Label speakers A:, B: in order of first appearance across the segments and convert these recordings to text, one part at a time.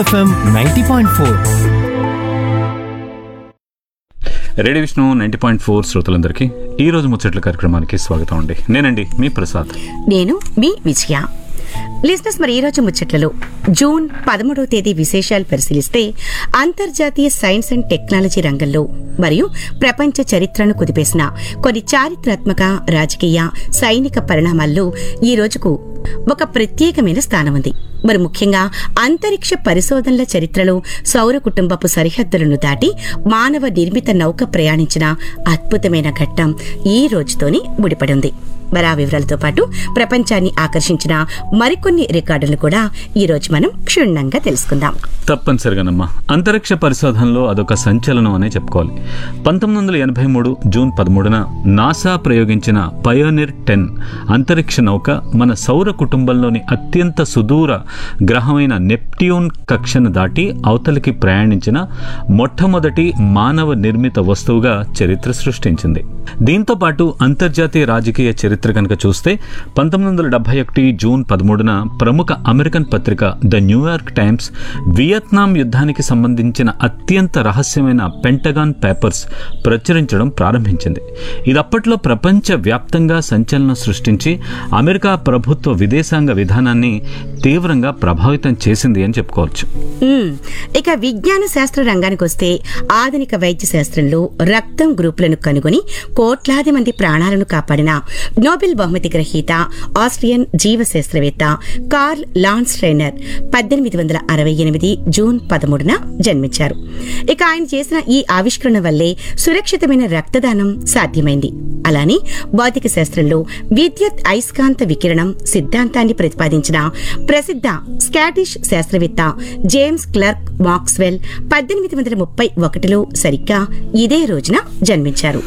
A: FM ninety point four
B: radio Vishnu ninety point four శ్రోతలందరికీ ఈ రోజు ముచ్చట్ల కార్యక్రమానికి స్వాగతం అండి నేనండి మీ ప్రసాద్
C: నేను మీ విజయ లిజినెస్ మరి ఈ రోజు ముచ్చట్లలో జూన్ పదమూడవ తేదీ విశేషాలు పరిశీలిస్తే అంతర్జాతీయ సైన్స్ అండ్ టెక్నాలజీ రంగంలో మరియు ప్రపంచ చరిత్రను కుదిపేసిన కొన్ని చారిత్రాత్మక రాజకీయ సైనిక పరిణామాల్లో ఈ రోజుకు ఒక ప్రత్యేకమైన స్థానం ఉంది మరి ముఖ్యంగా అంతరిక్ష పరిశోధనల చరిత్రలో సౌర కుటుంబపు సరిహద్దులను దాటి మానవ నిర్మిత నౌక ప్రయాణించిన అద్భుతమైన ఘట్టం ఈ రోజుతోనే ముడిపడి ఉంది మరి ఆ వివరాలతో పాటు ప్రపంచాన్ని ఆకర్షించిన మరికొన్ని రికార్డులను కూడా ఈ రోజు మనం క్షుణ్ణంగా తెలుసుకుందాం
B: తప్పనిసరిగానమ్మా అంతరిక్ష పరిశోధనలో అదొక సంచలనం అనే చెప్పుకోవాలి పంతొమ్మిది వందల ఎనభై మూడు జూన్ పదమూడున నాసా ప్రయోగించిన పయోనిర్ టెన్ అంతరిక్ష నౌక మన సౌర కుటుంబంలోని అత్యంత సుదూర గ్రహమైన నెప్ట్యూన్ కక్షను దాటి అవతలికి ప్రయాణించిన మొట్టమొదటి మానవ నిర్మిత వస్తువుగా చరిత్ర సృష్టించింది దీంతో పాటు అంతర్జాతీయ రాజకీయ చరిత్ర కనుక చూస్తే పంతొమ్మిది వందల డెబ్బై ఒకటి జూన్ పదమూడున ప్రముఖ అమెరికన్ పత్రిక ద న్యూయార్క్ టైమ్స్ వియత్నాం యుద్ధానికి సంబంధించిన అత్యంత రహస్యమైన పెంటగాన్ పేపర్స్ ప్రచురించడం ప్రారంభించింది ఇది అప్పట్లో ప్రపంచ వ్యాప్తంగా సంచలనం సృష్టించి అమెరికా ప్రభుత్వ విదేశాంగ విధానాన్ని తీవ్రంగా ప్రభావితం చేసింది అని చెప్పుకోవచ్చు
C: మ్మ్. ఇక విజ్ఞాన శాస్త్ర రంగానికి వస్తే ఆధునిక వైద్య శాస్త్రంలో రక్తం గ్రూపులను కనుగొని కోట్లాది మంది ప్రాణాలను కాపాడిన నోబెల్ బహుమతి గ్రహీత ఆస్ట్రియన్ జీవ శాస్త్రవేత్త కార్ల్ లాన్స్ ట్రైనర్ పద్దెనిమిది వందల అరవై ఎనిమిది జూన్ పదమూడున జన్మించారు ఇక ఆయన చేసిన ఈ ఆవిష్కరణ వల్లే సురక్షితమైన రక్తదానం సాధ్యమైంది అలానే భౌతిక శాస్త్రంలో విద్యుత్ అయస్కాంత వికిరణం సిద్ధాంతాన్ని ప్రతిపాదించిన ప్రసిద్ధ స్కాటిష్ శాస్త్రవేత్త జేమ్స్ క్లర్క్ మాక్స్వెల్ పద్దెనిమిది వందల ముప్పై ఒకటిలో సరిగ్గా ఇదే రోజున జన్మించారు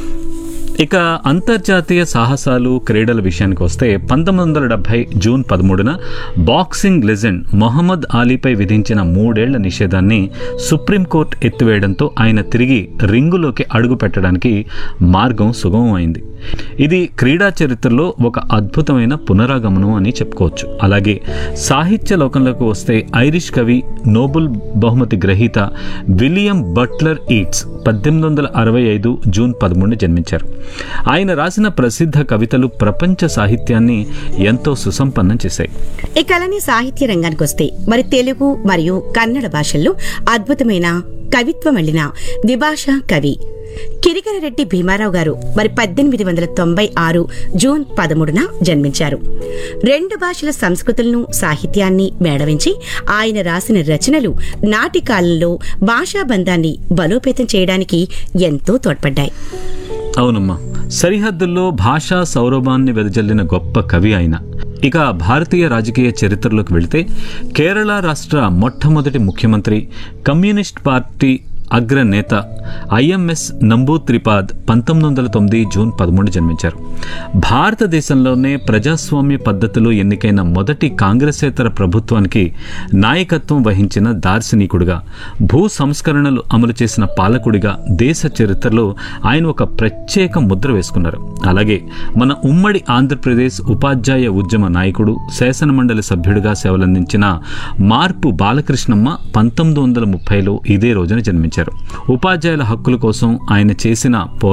B: ఇక అంతర్జాతీయ సాహసాలు క్రీడల విషయానికి వస్తే పంతొమ్మిది వందల డెబ్బై జూన్ పదమూడున బాక్సింగ్ లెజెండ్ మొహమ్మద్ అలీపై విధించిన మూడేళ్ల నిషేధాన్ని సుప్రీంకోర్టు ఎత్తివేయడంతో ఆయన తిరిగి రింగులోకి అడుగు పెట్టడానికి మార్గం సుగమమైంది ఇది క్రీడా చరిత్రలో ఒక అద్భుతమైన పునరాగమనం అని చెప్పుకోవచ్చు అలాగే సాహిత్య లోకంలోకి వస్తే ఐరిష్ కవి నోబెల్ బహుమతి గ్రహీత విలియం బట్లర్ ఈట్స్ పద్దెనిమిది వందల అరవై ఐదు జూన్ పదమూడున జన్మించారు ఆయన రాసిన ప్రసిద్ధ కవితలు ప్రపంచ సాహిత్యాన్ని ఎంతో సుసంపన్నం చేశాయి
C: ఇక అలానే సాహిత్య రంగానికి వస్తే మరి తెలుగు మరియు కన్నడ భాషల్లో అద్భుతమైన కవిత్వం అల్లిన ద్విభాషా కవి కిరికరరెడ్డి భీమారావు గారు మరి పద్దెనిమిది వందల తొంభై ఆరు జూన్ పదమూడున జన్మించారు రెండు భాషల సంస్కృతులను సాహిత్యాన్ని మేడవించి ఆయన రాసిన రచనలు నాటి కాలంలో భాషా బంధాన్ని బలోపేతం చేయడానికి ఎంతో తోడ్పడ్డాయి
B: అవునమ్మా సరిహద్దుల్లో భాషా సౌరభాన్ని వెదజల్లిన గొప్ప కవి ఆయన ఇక భారతీయ రాజకీయ చరిత్రలోకి వెళితే కేరళ రాష్ట్ర మొట్టమొదటి ముఖ్యమంత్రి కమ్యూనిస్ట్ పార్టీ అగ్రనేత ఐఎంఎస్ నంబూత్రిపాద్ పంతొమ్మిది వందల తొమ్మిది జూన్ పదమూడు జన్మించారు భారతదేశంలోనే ప్రజాస్వామ్య పద్ధతిలో ఎన్నికైన మొదటి కాంగ్రెసేతర ప్రభుత్వానికి నాయకత్వం వహించిన దార్శనికుడిగా భూ సంస్కరణలు అమలు చేసిన పాలకుడిగా దేశ చరిత్రలో ఆయన ఒక ప్రత్యేక ముద్ర వేసుకున్నారు అలాగే మన ఉమ్మడి ఆంధ్రప్రదేశ్ ఉపాధ్యాయ ఉద్యమ నాయకుడు శాసనమండలి సభ్యుడిగా సేవలందించిన మార్పు బాలకృష్ణమ్మ పంతొమ్మిది వందల ముప్పైలో ఇదే రోజున జన్మించారు ఉపాధ్యాయుల హక్కుల కోసం ఆయన చేసిన